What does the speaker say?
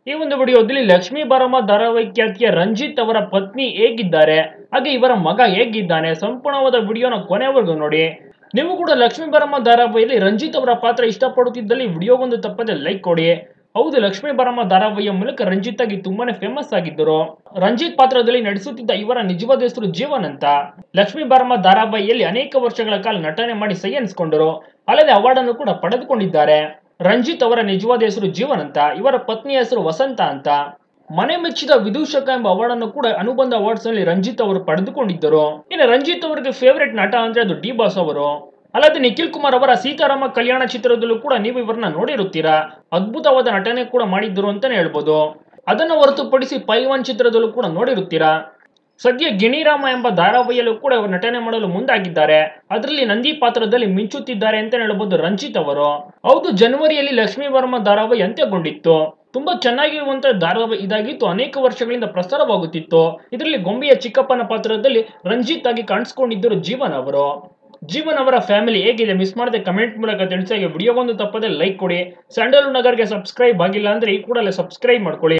ಈ ಒಂದು ವಿಡಿಯೋದಲ್ಲಿ ಲಕ್ಷ್ಮೀ ಬಾರಮ್ಮ ಧಾರಾವಾಹಿ ಖ್ಯಾತಿಯ ರಂಜಿತ್ ಅವರ ಪತ್ನಿ ಹೇಗಿದ್ದಾರೆ ಹಾಗೆ ಇವರ ಮಗ ಹೇಗಿದ್ದಾನೆ ಸಂಪೂರ್ಣವಾದ ವಿಡಿಯೋನ ಕೊನೆವರೆಗೂ ನೋಡಿ ನೀವು ಕೂಡ ಲಕ್ಷ್ಮೀ ಬಾರಮ್ಮ ಧಾರಾವಾಹಿಯಲ್ಲಿ ರಂಜಿತ್ ಅವರ ಪಾತ್ರ ಇಷ್ಟಪಡುತ್ತಿದ್ದಲ್ಲಿ ವಿಡಿಯೋಗೊಂದು ತಪ್ಪದೆ ಲೈಕ್ ಕೊಡಿ ಹೌದು ಲಕ್ಷ್ಮೀ ಬಾರಮ್ಮ ಧಾರಾವಾಹಿಯ ಮೂಲಕ ರಂಜಿತ್ ಆಗಿ ತುಂಬಾನೇ ಫೇಮಸ್ ಆಗಿದ್ದರು ರಂಜಿತ್ ಪಾತ್ರದಲ್ಲಿ ನಡೆಸುತ್ತಿದ್ದ ಇವರ ನಿಜವಾದ ಹೆಸರು ಜೀವನ್ ಅಂತ ಲಕ್ಷ್ಮೀ ಬಾರಮ್ಮ ಧಾರಾವಾಹಿಯಲ್ಲಿ ಅನೇಕ ವರ್ಷಗಳ ಕಾಲ ನಟನೆ ಮಾಡಿ ಸೈ ಅನಿಸ್ಕೊಂಡರು ಅಲ್ಲದೆ ಅವಾರ್ಡ್ ಅನ್ನು ಕೂಡ ಪಡೆದುಕೊಂಡಿದ್ದಾರೆ ರಂಜಿತ್ ಅವರ ನಿಜವಾದ ಹೆಸರು ಜೀವನ್ ಅಂತ ಇವರ ಪತ್ನಿಯ ಹೆಸರು ವಸಂತ ಅಂತ ಮನೆ ಮೆಚ್ಚಿದ ವಿದೂಷಕ ಎಂಬ ಅವಾರ್ಡ್ ಅನ್ನು ಕೂಡ ಅನುಬಂಧ ಅವಾರ್ಡ್ಸ್ ನಲ್ಲಿ ರಂಜಿತ್ ಅವರು ಪಡೆದುಕೊಂಡಿದ್ದರು ಇನ್ನು ರಂಜಿತ್ ಅವರಿಗೆ ಫೇವರೇಟ್ ನಟ ಅಂದ್ರೆ ಅದು ಡಿ ಬಾಸ್ ಅವರು ಅಲ್ಲದೆ ನಿಖಿಲ್ ಕುಮಾರ್ ಅವರ ಸೀತಾರಾಮ ಕಲ್ಯಾಣ ಚಿತ್ರದಲ್ಲೂ ಕೂಡ ನೀವು ಇವರನ್ನ ನೋಡಿರುತ್ತೀರಾ ಅದ್ಭುತವಾದ ನಟನೆ ಕೂಡ ಮಾಡಿದ್ದರು ಅಂತಾನೆ ಹೇಳ್ಬೋದು ಅದನ್ನು ಹೊರತುಪಡಿಸಿ ಪೈಲ್ವಾನ್ ಚಿತ್ರದಲ್ಲೂ ಕೂಡ ನೋಡಿರುತ್ತೀರಾ ಸದ್ಯ ಗಿಣಿರಾಮ ಎಂಬ ಧಾರಾವಾಹಿಯಲ್ಲೂ ಕೂಡ ಇವರು ನಟನೆ ಮಾಡಲು ಮುಂದಾಗಿದ್ದಾರೆ ಅದರಲ್ಲಿ ನಂದಿ ಪಾತ್ರದಲ್ಲಿ ಮಿಂಚುತ್ತಿದ್ದಾರೆ ಅಂತ ಹೇಳ್ಬೋದು ರಂಜಿತ್ ಅವರು ಹೌದು ಜನವರಿಯಲ್ಲಿ ಲಕ್ಷ್ಮೀ ವರ್ಮ ಧಾರಾವಾಹಿ ಅಂತ್ಯಗೊಂಡಿತ್ತು ತುಂಬಾ ಚೆನ್ನಾಗಿರುವಂತಹ ಧಾರಾವಾಹಿ ಇದಾಗಿತ್ತು ಅನೇಕ ವರ್ಷಗಳಿಂದ ಪ್ರಸಾರವಾಗುತ್ತಿತ್ತು ಇದರಲ್ಲಿ ಗೊಂಬೆಯ ಚಿಕ್ಕಪ್ಪನ ಪಾತ್ರದಲ್ಲಿ ರಂಜಿತ್ ಆಗಿ ಕಾಣಿಸ್ಕೊಂಡಿದ್ದರು ಜೀವನ್ ಅವರು ಜೀವನ್ ಅವರ ಫ್ಯಾಮಿಲಿ ಹೇಗಿದೆ ಮಿಸ್ ಮಾಡದೆ ಕಮೆಂಟ್ ಮೂಲಕ ತಿಳಿಸಿ ಹಾಗೆ ವಿಡಿಯೋಗೊಂದು ತಪ್ಪದೆ ಲೈಕ್ ಕೊಡಿ ಸ್ಯಾಂಡಲ್ ನಗರ್ಗೆ ಸಬ್ಸ್ಕ್ರೈಬ್ ಆಗಿಲ್ಲ ಅಂದ್ರೆ ಈ ಕೂಡಲೇ ಸಬ್ಸ್ಕ್ರೈಬ್ ಮಾಡ್ಕೊಳ್ಳಿ